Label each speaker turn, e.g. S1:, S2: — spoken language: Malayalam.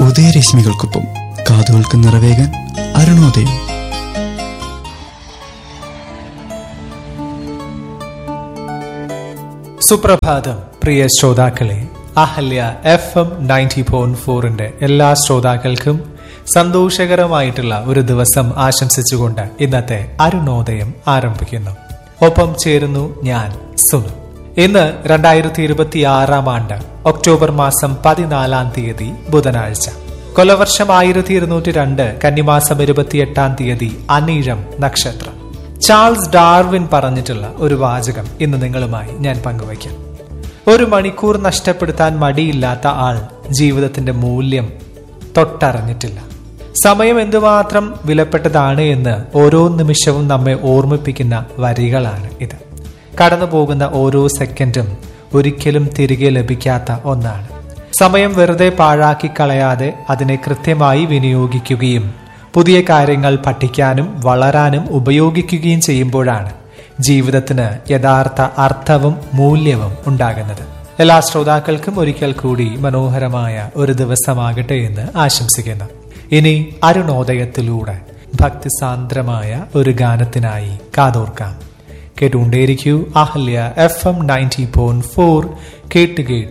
S1: ഉദയരശ്മികൾക്കൊപ്പം കാതുകൾക്ക് നിറവേകാൻ അരുണോദയം
S2: സുപ്രഭാതം പ്രിയ ശ്രോതാക്കളെ അഹല്യ എഫ് എം നയൻറ്റി പോയിന്റ് ഫോറിന്റെ എല്ലാ ശ്രോതാക്കൾക്കും സന്തോഷകരമായിട്ടുള്ള ഒരു ദിവസം ആശംസിച്ചുകൊണ്ട് ഇന്നത്തെ അരുണോദയം ആരംഭിക്കുന്നു ഒപ്പം ചേരുന്നു ഞാൻ സുനു ഇന്ന് രണ്ടായിരത്തി ഇരുപത്തി ആറാം ആണ്ട് ഒക്ടോബർ മാസം പതിനാലാം തീയതി ബുധനാഴ്ച കൊലവർഷം ആയിരത്തി ഇരുന്നൂറ്റി രണ്ട് കന്നിമാസം ഇരുപത്തിയെട്ടാം തീയതി അനീഴം നക്ഷത്രം ചാൾസ് ഡാർവിൻ പറഞ്ഞിട്ടുള്ള ഒരു വാചകം ഇന്ന് നിങ്ങളുമായി ഞാൻ പങ്കുവയ്ക്കാം ഒരു മണിക്കൂർ നഷ്ടപ്പെടുത്താൻ മടിയില്ലാത്ത ആൾ ജീവിതത്തിന്റെ മൂല്യം തൊട്ടറിഞ്ഞിട്ടില്ല സമയം എന്തുമാത്രം വിലപ്പെട്ടതാണ് എന്ന് ഓരോ നിമിഷവും നമ്മെ ഓർമ്മിപ്പിക്കുന്ന വരികളാണ് ഇത് കടന്നു പോകുന്ന ഓരോ സെക്കൻഡും ഒരിക്കലും തിരികെ ലഭിക്കാത്ത ഒന്നാണ് സമയം വെറുതെ പാഴാക്കി കളയാതെ അതിനെ കൃത്യമായി വിനിയോഗിക്കുകയും പുതിയ കാര്യങ്ങൾ പഠിക്കാനും വളരാനും ഉപയോഗിക്കുകയും ചെയ്യുമ്പോഴാണ് ജീവിതത്തിന് യഥാർത്ഥ അർത്ഥവും മൂല്യവും ഉണ്ടാകുന്നത് എല്ലാ ശ്രോതാക്കൾക്കും ഒരിക്കൽ കൂടി മനോഹരമായ ഒരു ദിവസമാകട്ടെ എന്ന് ആശംസിക്കുന്നു ഇനി അരുണോദയത്തിലൂടെ ഭക്തിസാന്ദ്രമായ ഒരു ഗാനത്തിനായി കാതോർക്കാം കേട്ടുകൊണ്ടേയിരിക്കൂ Ahalya FM ninety point four ഫോർ കേട്ട് കേട്ട്